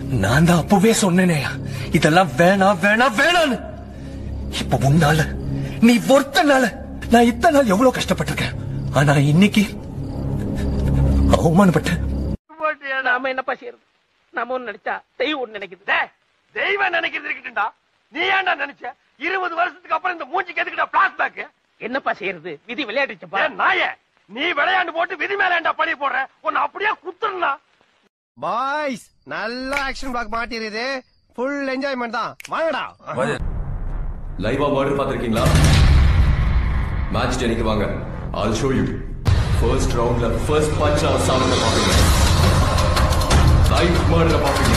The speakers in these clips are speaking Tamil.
நான் தான் அப்பவே சொன்னேனே இதெல்லாம் வேணாம் வேணாம் வேணான்னு இப்ப உன்னால நீ ஒருத்தனால நான் இத்தனை நாள் எவ்வளவு கஷ்டப்பட்டிருக்கேன் ஆனா இன்னைக்கு அவமானப்பட்டேன் நாம என்னப்பா செய்யறது நாம ஒண்ணு நினைச்சா தெய்வம் ஒண்ணு நினைக்குது டேய், தெய்வம் நினைக்கிறது இருக்கட்டும்டா நீ ஏன்டா நினைச்ச இருபது வருஷத்துக்கு அப்புறம் இந்த மூஞ்சிக்கு எதுக்குடா பிளாஷ்பேக் என்னப்பா செய்யறது விதி விளையாடுச்சுப்பா நாய நீ விளையாண்டு போட்டு விதி மேல ஏன்டா பழி போடுற உன்னை அப்படியே குத்துறா பாய்ஸ் நல்ல ஆக்ஷன் பிளாக் மாட்டிருது ஃபுல் என்ஜாய்மெண்ட் தான் வாங்கடா லைவா மர்டர் பாத்திருக்கீங்களா மேட்ச் டெனிக்கு வாங்க ஆல் ஷோ யூ ஃபர்ஸ்ட் ரவுண்ட்ல ஃபர்ஸ்ட் பஞ்ச் சாப்பிட பாப்பீங்க லைவ் மர்டர் பாப்பீங்க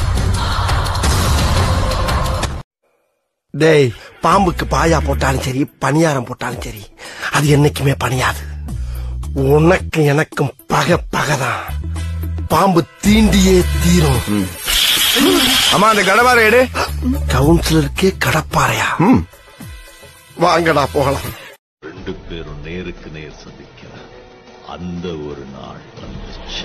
டேய் பாம்புக்கு பாயா போட்டாலும் சரி பணியாரம் போட்டாலும் சரி அது என்னைக்குமே பணியாது உனக்கு எனக்கும் பகை பகைதான் பாம்பு தீண்டியே தீரும் அம்மா அந்த கடபாரை எடு கவுன்சிலருக்கே கடப்பாறையா வாங்கடா போகலாம் ரெண்டு பேரும் நேருக்கு நேர் சந்திக்கிற அந்த ஒரு நாள் வந்துச்சு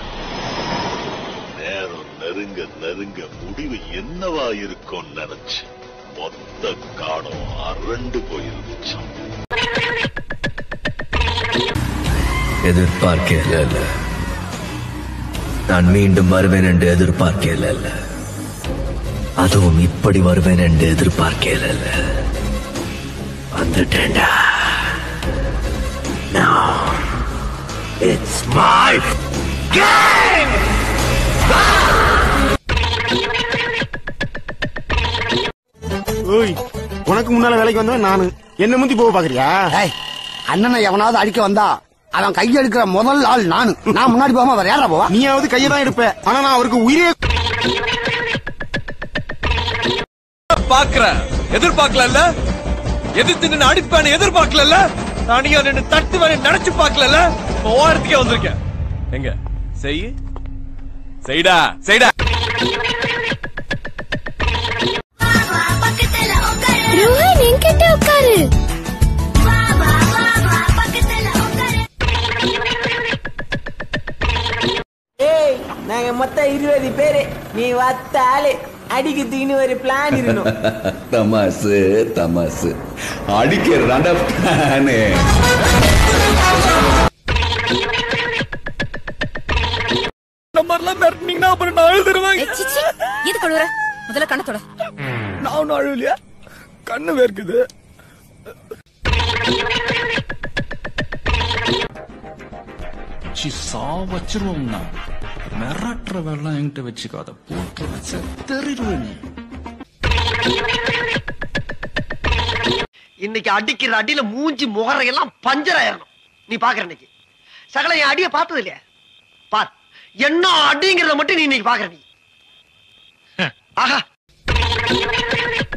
நேரம் நெருங்க நெருங்க முடிவு என்னவா இருக்கும்னு நினைச்சு மொத்த காடம் அரண்டு போயிருந்துச்சாம் எதிர்பார்க்கல இல்ல நான் மீண்டும் வருவேன் என்று எதிர்பார்க்கல இல்ல அதுவும் இப்படி வருவேன் என்று எதிர்பார்க்கல இல்ல வந்துட்டேன்டா Now it's my game! ஓய் உனக்கு முன்னால வேலைக்கு வந்தவன் நானு என்ன முந்தி போக பாக்குறியா அண்ணனை எவனாவது அடிக்க வந்தா அவன் கையெடுக்கிற முதல் ஆள் நானு நான் முன்னாடி போகாம வேற யாரா போவா நீயாவது கையை தான் எடுப்ப ஆனா நான் அவருக்கு உயிரே பாக்குற எதிர்பார்க்கல எதிர்த்து நின்று அடிப்பான எதிர்பார்க்கல தனியா நின்று தட்டு வேற நினைச்சு பார்க்கல ஓரத்துக்கே வந்திருக்கேன் எங்க செய் செய்டா செய்டா ரோஹன் என்கிட்ட உட்காரு ஏய் நாங்க மொத்தம் இருபது பேரு நீ வத்த ஆளு அடிக்கிறதுக்குன்னு ஒரு பிளான் இருக்கணும் தமாசு தமாசு அடிக்கிறதாண்டா பிளானு நம்பர்லாம் மிரட்டினீங்கன்னா அப்புறம் நான் எழுதுருவேன் எது கழுவுற முதல்ல கண்ணத்தோட நான் ஒன்னும் அழுவலையா கண்ணு வேர்க்குது சி சா வச்சிருவோம்னா மிரட்டுற வேலாம் என்கிட்ட வச்சுக்காத போட்டு வச்ச தெரிடுவேன் நீ இன்னைக்கு அடிக்கிற அடியில மூஞ்சி முகரையெல்லாம் பஞ்சர் ஆயிரணும் நீ பாக்குற இன்னைக்கு சகல என் அடிய பார்த்தது இல்லையா பார் என்ன அடிங்கிறத மட்டும் நீ இன்னைக்கு பாக்குற நீ ஆஹா